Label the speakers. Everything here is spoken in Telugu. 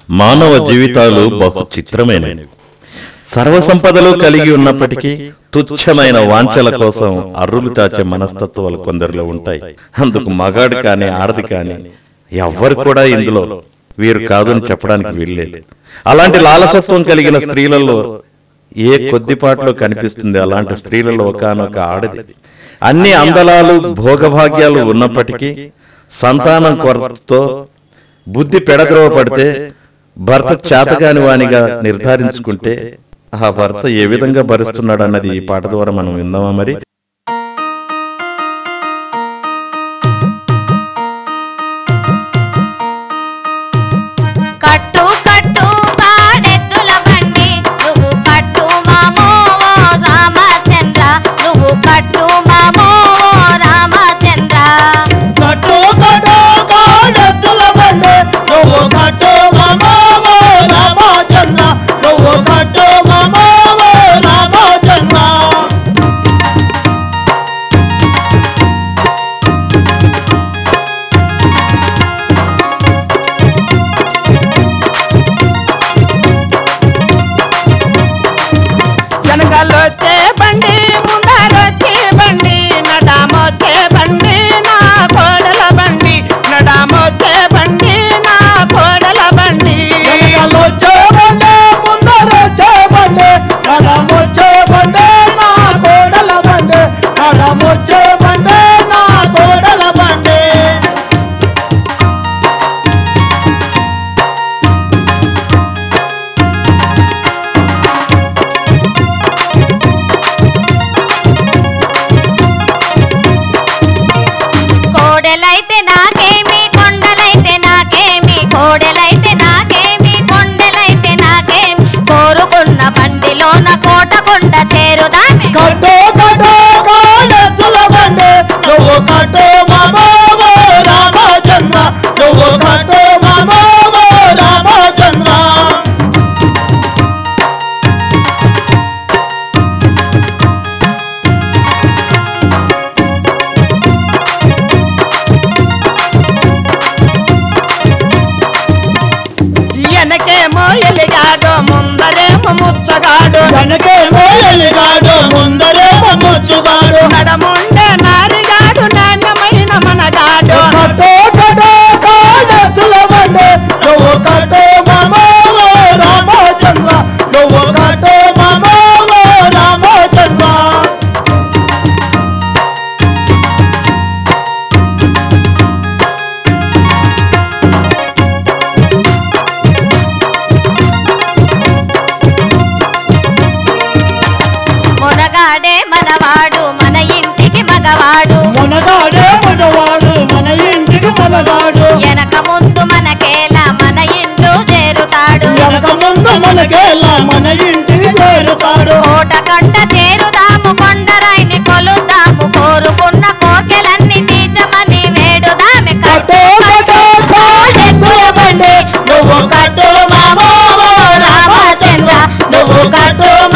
Speaker 1: మానవ జీవితాలు బహు చిత్రమైనవి సర్వసంపదలు కలిగి ఉన్నప్పటికీ తుచ్చమైన వాంఛల కోసం అర్రులు చాచే మనస్తత్వాలు కొందరిలో ఉంటాయి అందుకు మగాడు కాని ఆడది కాని ఎవ్వరు కూడా ఇందులో వీరు కాదని చెప్పడానికి వీల్లేదు అలాంటి లాలసత్వం కలిగిన స్త్రీలలో ఏ కొద్దిపాట్లో కనిపిస్తుంది అలాంటి స్త్రీలలో ఒకనొక ఆడది అన్ని అందలాలు భోగభాగ్యాలు ఉన్నప్పటికీ సంతానం కొరతతో బుద్ధి పెడద్రోవ పడితే భర్త చేతగాని వానిగా నిర్ధారించుకుంటే ఆ భర్త ఏ విధంగా భరిస్తున్నాడు అన్నది ఈ పాట ద్వారా మనం విందామా మరి
Speaker 2: కట్టు కట్టు కాడెద్దుల బండి నువ్వు కట్టు మామో ఓ రామచంద్ర నువ్వు కట్టు మామో ఓ రామచంద్ర
Speaker 3: కట్టు కట్టు కాడెత్తుల బండి నువ్వు కట్టు మమావో రామచంద్ర నువ్వు కట్టు మమావో రామచంద్ర
Speaker 4: వెనకాలొచ్చే బండి ముందరొచ్చే బండి నడామొచ్చే బండి నా కోడల బండి నడామొచ్చే బండి నా కోడల బండి
Speaker 3: వెనకాలొచ్చే బండి ముందరొచ్చే బండి నడమొచ్చే బండి నా కోడల బండి నడమొచ్చే బండి నా కోడల బండి
Speaker 2: కోడెలైతే నాకేమి కొండలైతే నాకేమి కోడెలైతే నాకేమి కొండలైతే నాకేమి కోరుకున్న బండిలోన కోట కొండ చేరుదామె
Speaker 3: కట్టు కట్టు కాడెత్తుల బండి నువ్వు కట్టు మమావో రామచంద్ర నువ్వు కట్టు మమావో రామచంద్ర
Speaker 4: వెనకేమో ఎలిగాడు ముందరేమో ముచ్చగాడు
Speaker 3: వెనకేమో ఎలిగాడు ముందరే ముచ్చుగాడు
Speaker 4: నడముండే నారిగాడు నాణ్యమైన మనగాడు
Speaker 3: కట్టు కట్టు కాడెత్తుల బండి నువ్వు కట్టు మమావో రామచంద్ర నువ్వు కట్టు మమావో రామచంద్ర
Speaker 2: మునగాడే మనవాడు మన ఇంటికి మగవాడు
Speaker 3: మనగాడే మనవాడు మన ఇంటికి మనగాడు
Speaker 2: వెనక ముందు మనకేలా మన ఇల్లు చేరుతాడు
Speaker 3: వెనక ముందు మనకేలా మన ఇంటికి చేరుతాడు
Speaker 2: కోట కంట చేరుదాము కొండరాయిని కొలుద్దాము కోరుకున్న కోర్కెలన్నీ తీర్చమని వేడుదామె
Speaker 3: కట్టు కట్టు కాడెత్తుల బండి నువ్వు కట్టు మామో
Speaker 2: రామచంద్ర
Speaker 3: నువ్వు కట్టు